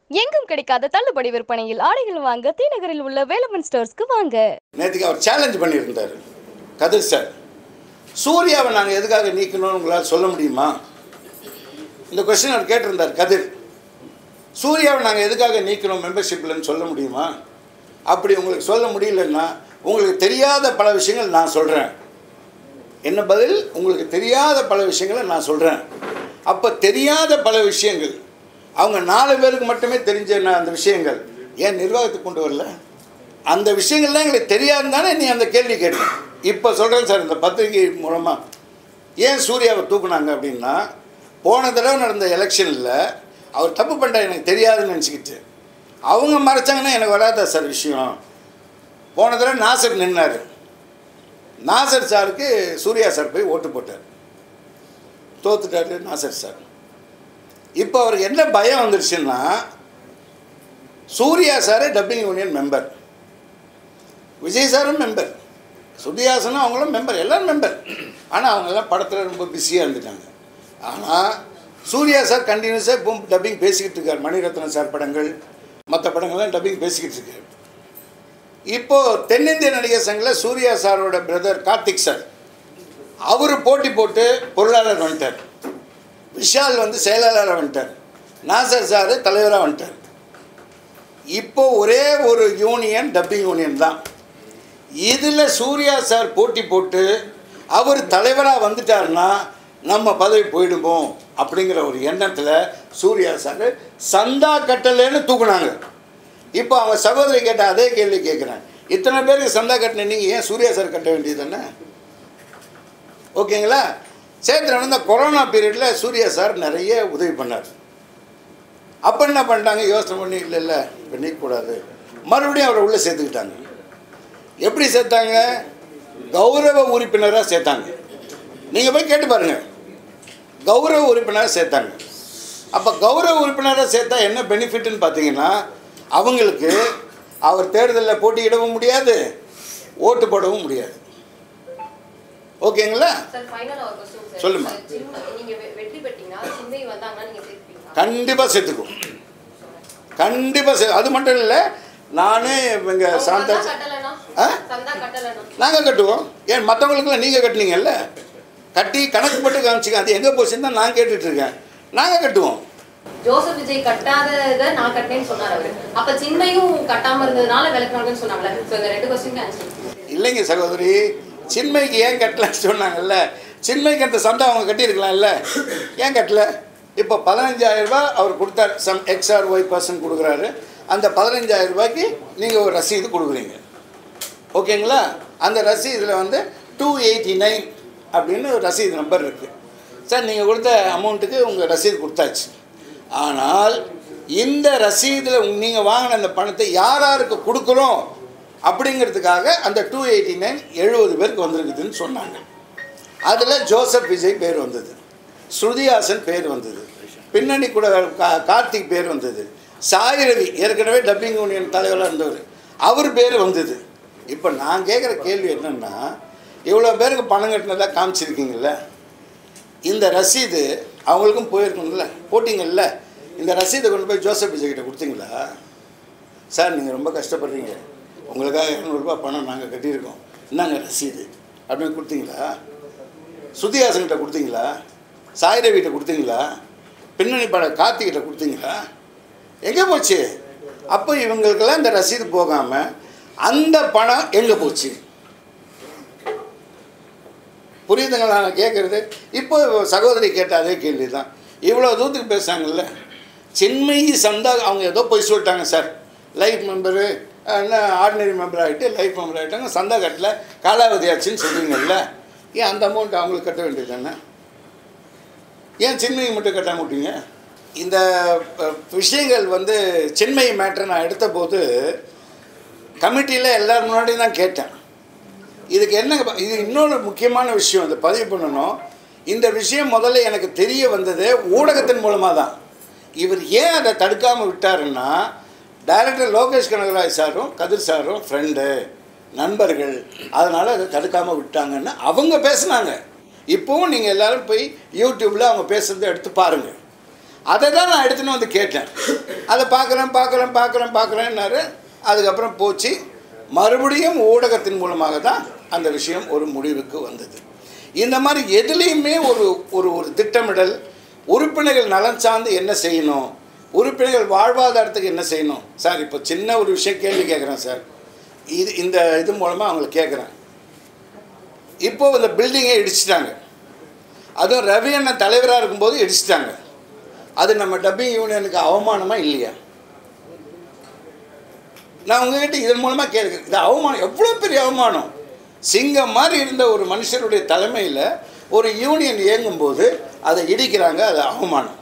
எங்கும் கிடைக்காத தள்ளுபடி விற்பனையில் ஆடைகள் வாங்க தீநகரில் உள்ள வேலவன் ஸ்டோர்ஸ்க்கு வாங்க நேற்றுக்கு அவர் சேலஞ்ச் பண்ணியிருந்தார் கதிர் சார் சூர்யாவை நாங்கள் எதுக்காக நீக்கணும்னு உங்களால் சொல்ல முடியுமா இந்த கொஸ்டின் அவர் கேட்டிருந்தார் கதிர் சூர்யாவை நாங்கள் எதுக்காக நீக்கணும் மெம்பர்ஷிப்லன்னு சொல்ல முடியுமா அப்படி உங்களுக்கு சொல்ல முடியலன்னா உங்களுக்கு தெரியாத பல விஷயங்கள் நான் சொல்கிறேன் என்ன பதில் உங்களுக்கு தெரியாத பல விஷயங்களை நான் சொல்கிறேன் அப்போ தெரியாத பல விஷயங்கள் அவங்க நாலு பேருக்கு மட்டுமே தெரிஞ்ச நான் அந்த விஷயங்கள் ஏன் நிர்வாகத்துக்கு கொண்டு வரல அந்த விஷயங்கள்லாம் எங்களுக்கு தெரியாது தானே நீ அந்த கேள்வி கேட்டேன் இப்போ சொல்கிறேன் சார் இந்த பத்திரிகை மூலமாக ஏன் சூர்யாவை தூக்குனாங்க அப்படின்னா போன தடவை நடந்த எலெக்ஷனில் அவர் தப்பு பண்ணிட்டா எனக்கு தெரியாதுன்னு நினச்சிக்கிட்டு அவங்க மறைச்சாங்கன்னா எனக்கு வராதா சார் விஷயம் போன தடவை நாசர் நின்னார் நாசர் சாருக்கு சூர்யா சார் போய் ஓட்டு போட்டார் தோத்துட்டாரு நாசர் சார் இப்போ அவருக்கு என்ன பயம் வந்துருச்சுன்னா சூர்யா சாரே டப்பிங் யூனியன் மெம்பர் விஜய் சாரும் மெம்பர் சுதியாசனும் அவங்களும் மெம்பர் எல்லோரும் மெம்பர் ஆனால் அவங்கெல்லாம் படத்தில் ரொம்ப பிஸியாக இருந்துட்டாங்க ஆனால் சூர்யா சார் கண்டினியூஸாக இப்போ டப்பிங் பேசிக்கிட்டு இருக்கார் மணிரத்னம் சார் படங்கள் மற்ற படங்கள்லாம் டப்பிங் பேசிக்கிட்டு இருக்கார் இப்போது தென்னிந்திய நடிகர் சங்கில் சூர்யா சாரோட பிரதர் கார்த்திக் சார் அவர் போட்டி போட்டு பொருளாளர் வந்துட்டார் விஷால் வந்து செயலாளராக வந்துட்டார் நாசர் சார் தலைவராக வந்துட்டார் இப்போ ஒரே ஒரு யூனியன் டப்பிங் யூனியன் தான் இதில் சூர்யா சார் போட்டி போட்டு அவர் தலைவராக வந்துட்டார்னா நம்ம பதவி போயிடுவோம் அப்படிங்கிற ஒரு எண்ணத்தில் சூர்யா சார் சந்தா கட்டலைன்னு தூக்குனாங்க இப்போ அவங்க சகோதரி கேட்ட அதே கேள்வி கேட்குறேன் இத்தனை பேருக்கு சந்தா கட்டின நீங்கள் ஏன் சூர்யா சார் கட்ட வேண்டியது தானே ஓகேங்களா சேத்திரன் இந்த கொரோனா பீரியடில் சூர்யா சார் நிறைய உதவி பண்ணார் அப்போ என்ன பண்ணிட்டாங்க யோசனை பண்ணி இல்லை இல்லை இப்போ நீக்கக்கூடாது மறுபடியும் அவரை உள்ளே சேர்த்துக்கிட்டாங்க எப்படி சேர்த்தாங்க கௌரவ உறுப்பினராக சேர்த்தாங்க நீங்கள் போய் கேட்டு பாருங்கள் கௌரவ உறுப்பினராக சேர்த்தாங்க அப்போ கௌரவ உறுப்பினராக சேர்த்தா என்ன பெனிஃபிட்னு பார்த்தீங்கன்னா அவங்களுக்கு அவர் தேர்தலில் போட்டியிடவும் முடியாது ஓட்டு போடவும் முடியாது ஓகேங்களா சார் ஃபைனல் ஒரு கொஸ்டின் சார் சொல்லுமா. சார், சின்ன- நீங்க வெ- வெற்றி பெற்றீங்கன்னா சிந்தை வந்தாங்கன்னா நீங்க சேர்ப்பீங்களா கண்டிப்பாக சேர்த்துக்குவோம் கண்டிப்பாக சே அது மட்டும் இல்லை நானே இவங்க அவங்க சாந்தா சந்தா கட்டலைன்னா ஆ? சந்தா கட்டலைன்னா நாங்கள் கட்டுவோம் ஏன் மற்றவங்களுக்குலாம் நீங்கள் கட்டுனீங்கல்ல கட்டி கணக்கு போட்டு காமிச்சிங்க அது எங்கே போச்சுன்னு தான் நான் கேட்டுட்டு இருக்கேன் நாங்கள் கட்டுவோம் ஜோசப் விஜய் கட்டாதத நான் கட்டினேன்னு சொன்னார் அவரு அப்ப சின்மையும் கட்டாம இருந்ததுனால விளக்குனாங்கன்னு சொன்னாங்கல்ல சோ இந்த ரெண்டு கொஸ்டின் ஆன்சர் இல்லைங்க சகோதரி சின்மைக்கு ஏன் கட்டலன்னு சொன்னாங்கல்ல சின்மைக்கு அந்த சந்தா அவங்க கட்டியிருக்கலாம்ல ஏன் கட்டல இப்போ பதினஞ்சாயிரம் ரூபாய் அவர் கொடுத்தாரு சம் எக்ஸ்ஆர் ஒய் பர்சன் கொடுக்குறாரு அந்த பதினஞ்சாயிரம் ரூபாய்க்கு நீங்கள் ஒரு ரசீது கொடுக்குறீங்க ஓகேங்களா அந்த ரசீதில் வந்து டூ எயிட்டி நைன் அப்படின்னு ஒரு ரசீது நம்பர் இருக்குது சார் நீங்கள் கொடுத்த அமௌண்ட்டுக்கு உங்கள் ரசீது கொடுத்தாச்சு ஆனால் இந்த ரசீதில் நீங்கள் வாங்கின அந்த பணத்தை யார் யாருக்கு கொடுக்குறோம் அப்படிங்கிறதுக்காக அந்த டூ எயிட்டி நைன் எழுபது பேருக்கு வந்திருக்குதுன்னு சொன்னாங்க அதில் ஜோசப் விஜய் பேர் வந்தது ஸ்ருதிஹாசன் பேர் வந்தது பின்னணி கூட கா- கார்த்திக் பேர் வந்தது சாய் ரவி ஏற்கனவே டப்பிங் யூனியன் தலைவராக இருந்தவர் அவர் பேர் வந்தது இப்போ நான் கேட்குற கேள்வி என்னென்னா இவ்வளோ பேருக்கு பணம் கட்டினதாக காமிச்சிருக்கீங்கல்ல இந்த ரசீது அவங்களுக்கும் போயிருக்கும்ல போட்டிங்கல்ல இந்த ரசீதை கொண்டு போய் ஜோசப் விஜய் கிட்ட கொடுத்தீங்களா சார் நீங்கள் ரொம்ப கஷ்டப்படுறீங்க உங்களுக்காக இரநூறுபா பணம் நாங்கள் கட்டியிருக்கோம் இந்தாங்க ரசீது அப்படின்னு கொடுத்தீங்களா சுத்தியாசன்கிட்ட கொடுத்தீங்களா சாய்ரவிகிட்ட கொடுத்தீங்களா பின்னணி பட கார்த்திகிட்ட கொடுத்தீங்களா எங்கே போச்சு அப்போ இவங்களுக்கெல்லாம் இந்த ரசீது போகாமல் அந்த பணம் எங்கே போச்சு புரியுதுங்களா நான் கேட்குறது இப்போ சகோதரி கேட்ட அதே கேள்வி தான் இவ்வளோ தூரத்துக்கு பேசுகிறாங்கல்ல சின்மயி சந்தா அவங்க ஏதோ போய் சொல்லிட்டாங்க சார் லைஃப் மெம்பரு என்ன ஆர்டினரி மெம்பர் ஆகிட்டு லைஃப் மெம்பர் ஆகிட்டாங்க சந்தா கட்டல காலாவதி ஆச்சுன்னு சொல்கிறீங்கல்ல ஏன் அந்த அமௌண்ட் அவங்களுக்கு கட்ட வேண்டியது தானே ஏன் சின்மயி மட்டும் கட்டாம விட்டீங்க இந்த அஹ், விஷயங்கள் வந்து சின்மயி மேட்ரை நான் எடுத்த போது கமிட்டியில் எல்லாரும் முன்னாடியும் தான் கேட்டேன் இதுக்கு என்ன இது இன்னொரு முக்கியமான விஷயம் இதை பதிவு பண்ணணும் இந்த விஷயம் முதல்ல எனக்கு தெரிய வந்ததே ஊடகத்தின் மூலமாக தான் இவர் ஏன் அதை தடுக்காமல் விட்டாருன்னா டைரக்டர் லோகேஷ் கனகராஜ் சாரும் கதிர் சாரும் ஃப்ரெண்டு நண்பர்கள் அதனால் அதை தடுக்காமல் விட்டாங்கன்னு அவங்க பேசுனாங்க இப்போவும் நீங்கள் எல்லாரும் போய் யூடியூப்பில் அவங்க பேசுகிறத எடுத்து பாருங்கள் அதை தான் நான் எடுத்துன்னு வந்து கேட்டேன் அதை பார்க்குறேன் பார்க்குறேன் பார்க்குறேன் பார்க்குறேன்னாரு அதுக்கப்புறம் போச்சு மறுபடியும் ஊடகத்தின் மூலமாக தான் அந்த விஷயம் ஒரு முடிவுக்கு வந்தது இந்த மாதிரி எதுலேயுமே ஒரு ஒரு ஒரு திட்டமிடல் உறுப்பினர்கள் நலன் சார்ந்து என்ன செய்யணும் உறுப்பினர்கள் வாழ்வாதாரத்துக்கு என்ன செய்யணும் சார் இப்போ சின்ன ஒரு விஷயம் கேள்வி கேட்குறேன் சார் இது இந்த இது மூலமாக அவங்களை கேட்குறேன் இப்போ இந்த பில்டிங்கை இடிச்சிட்டாங்க அதுவும் ரவி அண்ணன் தலைவராக இருக்கும்போது இடிச்சிட்டாங்க அது நம்ம டப்பிங் யூனியனுக்கு அவமானமாக இல்லையா நான் உங்ககிட்ட இதன் மூலமாக கேட்குறேன் இது அவமானம் எவ்வளோ பெரிய அவமானம் சிங்கம் மாதிரி இருந்த ஒரு மனுஷருடைய தலைமையில் ஒரு யூனியன் இயங்கும்போது அதை இடிக்கிறாங்க அது அவமானம்